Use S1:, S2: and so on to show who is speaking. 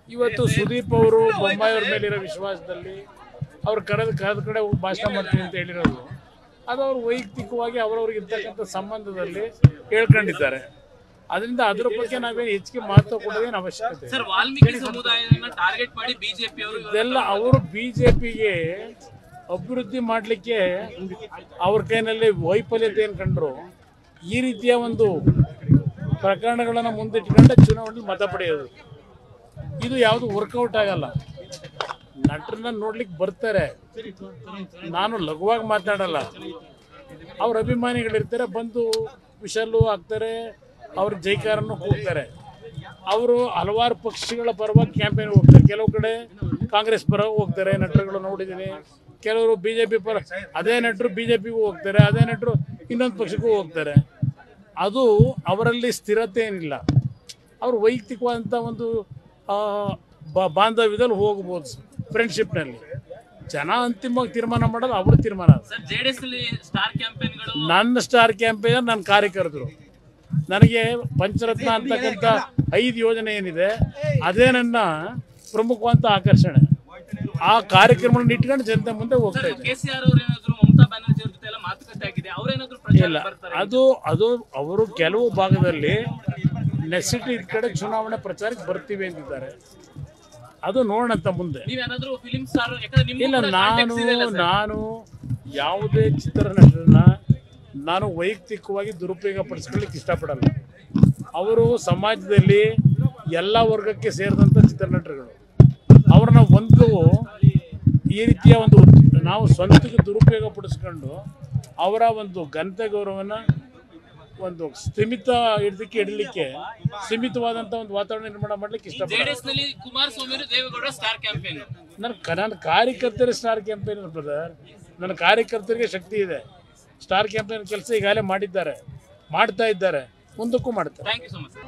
S1: ಇವತ್ತು ಸುದೀಪ್ ಅವರು ಬೊಮ್ಮಾಯಿ ಅವ್ರ ಮೇಲಿರೋ ವಿಶ್ವಾಸದಲ್ಲಿ ಅವ್ರು ಕರೆದ ಕರೆದ ಕಡೆ ಹೋಗಿ ಭಾಷಣ ಮಾಡ್ತೀನಿ ಅಂತ ಹೇಳಿರೋದು ಅದು ಅವ್ರು ವೈಯಕ್ತಿಕವಾಗಿ ಅವರವ್ರಿಗೆ ಇರ್ತಕ್ಕಂಥ ಸಂಬಂಧದಲ್ಲಿ ಹೇಳ್ಕೊಂಡಿದ್ದಾರೆ ಅದರಿಂದ ಅದ್ರ ಬಗ್ಗೆ ನಾವೇನು ಹೆಚ್ಚಿಗೆ ಮಹತ್ವ ಕೊಡೋದೇನು ಅವಶ್ಯಕತೆ ಇಲ್ಲ.
S2: ಸರ್ ವಾಲ್ಮೀಕಿ ಸಮುದಾಯನ ಟಾರ್ಗೆಟ್ ಮಾಡಿ ಬಿಜೆಪಿ ಅವರು
S1: ಇದೆಲ್ಲ ಅವರು ಬಿಜೆಪಿಗೆ ಅಭಿವೃದ್ಧಿ ಮಾಡಲಿಕ್ಕೆ ಅವ್ರ ಕೈನಲ್ಲಿ ವೈಫಲ್ಯತೆಯನ್ನು ಕಂಡ್ರು ಈ ರೀತಿಯ ಒಂದು ಪ್ರಕರಣಗಳನ್ನು ಮುಂದಿಟ್ಕೊಂಡೆ ಚುನಾವಣೆಯಲ್ಲಿ ಮತ ಪಡೆಯೋದು ಇದು ಯಾವುದು ವರ್ಕೌಟ್ ಆಗಲ್ಲ ನಟರನ್ನ ನೋಡ್ಲಿಕ್ಕೆ ಬರ್ತಾರೆ ನಾನು ಲಘುವಾಗಿ ಮಾತನಾಡಲ್ಲ ಅವ್ರ ಅಭಿಮಾನಿಗಳಿರ್ತಾರೆ ಬಂದು ವಿಷಲ್ಲು ಹಾಕ್ತಾರೆ ಅವ್ರ ಜೈಕಾರನ್ನು ಕೂಗ್ತಾರೆ ಅವರು ಹಲವಾರು ಪಕ್ಷಗಳ ಪರವಾಗಿ ಕ್ಯಾಂಪೇನ್ ಹೋಗ್ತಾರೆ ಕೆಲವು ಕಡೆ ಕಾಂಗ್ರೆಸ್ ಪರ ಹೋಗ್ತಾರೆ ನಟರುಗಳು ನೋಡಿದ್ದೀನಿ ಕೆಲವರು ಬಿ ಜೆ ಪಿ ಪರ ಅದೇ ನಟರು ಬಿ ಜೆ ಪಿಗೂ ಹೋಗ್ತಾರೆ ಅದೇ ನಟರು ಇನ್ನೊಂದು ಪಕ್ಷಕ್ಕೂ ಹೋಗ್ತಾರೆ ಅದು ಅವರಲ್ಲಿ ಸ್ಥಿರತೆ ಏನಿಲ್ಲ ಅವರು ವೈಯಕ್ತಿಕವಾದಂಥ ಒಂದು ಆ, ಬಾ- ಬಾಂಧವ್ಯದಲ್ಲಿ ಹೋಗ್ಬೋದು ಫ್ರೆಂಡ್ಶಿಪ್ನಲ್ಲಿ ಜನ ಅಂತಿಮವಾಗಿ ತೀರ್ಮಾನ ಮಾಡೋದು ಅವ್ರ ತೀರ್ಮಾನ ಅದು
S2: ಸರ್ ಜೆಡಿಎಸ್ ಅಲ್ಲಿ ಸ್ಟಾರ್ ಕ್ಯಾಂಪೇನ್ಗಳು
S1: ನನ್ನ ಸ್ಟಾರ್ ಕ್ಯಾಂಪೇನ್ ನನ್ನ ಕಾರ್ಯಕರ್ತರು ನನಗೆ ಪಂಚರತ್ನ ಅಂತಕ್ಕಂಥ ಐದು ಯೋಜನೆ ಏನಿದೆ ಅದೇ ನನ್ನ ಪ್ರಮುಖವಾದಂಥ ಆಕರ್ಷಣೆ ಆ ಕಾರ್ಯಕ್ರಮಗಳನ್ನ ಇಟ್ಕೊಂಡು ಜನತೆ ಮುಂದೆ ಹೋಗ್ತಾ ಇದ್ದೆ
S2: ಕೆ ಸಿ ಆರ್ ಅವ್ರ ಏನಾದ್ರು ಮಮತಾ ಬ್ಯಾನರ್ಜಿ ಅವ್ರ ಜೊತೆ ಎಲ್ಲ ಮಾತುಕತೆ ಆಗಿದೆ ಅವ್ರೇನಾದ್ರು ಪ್ರಚಾರ
S1: ಇಲ್ಲ
S2: ಬರ್ತಾರೆ
S1: ಅದು ಅದು ಅವರು ಕೆಲವು ಭಾಗದಲ್ಲಿ ನೆಸಿಟಿ ಇದ್ ಕಡೆ ಚುನಾವಣೆ ಪ್ರಚಾರಕ್ಕೆ ಬರ್ತೀವಿ ಅಂತಿದ್ದಾರೆ ಅದು ನೋಡೋಣಂತ ಮುಂದೆ
S2: ನೀವೇನಾದ್ರೂ ಫಿಲಿಂ ಸ್ಟಾರ್ ಯಾಕಂದ್ರೆ ನಿಮ್ಗೂ
S1: ಇಲ್ಲ
S2: ಕೂಡ
S1: ನಾನು
S2: contacts ಇದೆ ಅಲ್ಲ ಸರ್?
S1: ನಾನು ಯಾವುದೇ ಚಿತ್ರನಟರನ್ನ ನಾನು ವೈಯಕ್ತಿಕವಾಗಿ ದುರುಪಯೋಗ ಪಡಿಸ್ಕೊಳ್ಳಿಕ್ಕೆ ಇಷ್ಟಪಡಲ್ಲ ಅವರು ಸಮಾಜದಲ್ಲಿ ಎಲ್ಲ ವರ್ಗಕ್ಕೆ ಸೇರಿದಂಥ ಚಿತ್ರನಟರುಗಳು ಅವ್ರನ್ನ ಒಂದು ಈ ರೀತಿಯ ಒಂದು ನಾವು ಸ್ವಂತಕ್ಕೆ ದುರುಪಯೋಗ ಪಡಿಸ್ಕೊಂಡು ಅವರ ಒಂದು ಘನತೆ ಗೌರವನ ಒಂದು ಸ್ಥಿಮಿತ ಹಿಡ್ದಕ್ಕೆ ಇಡಲಿಕ್ಕೆ ಸೀಮಿತವಾದಂಥ ಒಂದು ವಾತಾವರಣ ನಿರ್ಮಾಣ ಮಾಡ್ಲಿಕ್ಕೆ ಇಷ್ಟಪಡಲ್ಲ
S2: ಜೆಡಿಎಸ್ ನಲ್ಲಿ ಕುಮಾರಸ್ವಾಮಿ ಅವರು ದೇವೇಗೌಡ ಸ್ಟಾರ್ ಕ್ಯಾಂಪೇನ್
S1: ನನ್ನ ಕ- ನನ್ನ ಕಾರ್ಯಕರ್ತರ ಸ್ಟಾರ್ ಕ್ಯಾಂಪೇನ್ ಬ್ರದರ್ ನನ್ನ ಕಾರ್ಯಕರ್ತರಿಗೆ ಶಕ್ತಿ ಇದೆ ಸ್ಟಾರ್ ಕ್ಯಾಂಪೇನ್ ಕೆಲಸ ಈಗಾಗಲೇ ಮಾಡಿದ್ದಾರೆ ಮಾಡ್ತಾ ಇದ್ದಾರೆ ಮುಂದಕ್ಕೂ ಮಾಡ್ತಾರೆ
S2: ಥ್ಯಾಂಕ್ ಯು ಸೊ ಮಚ್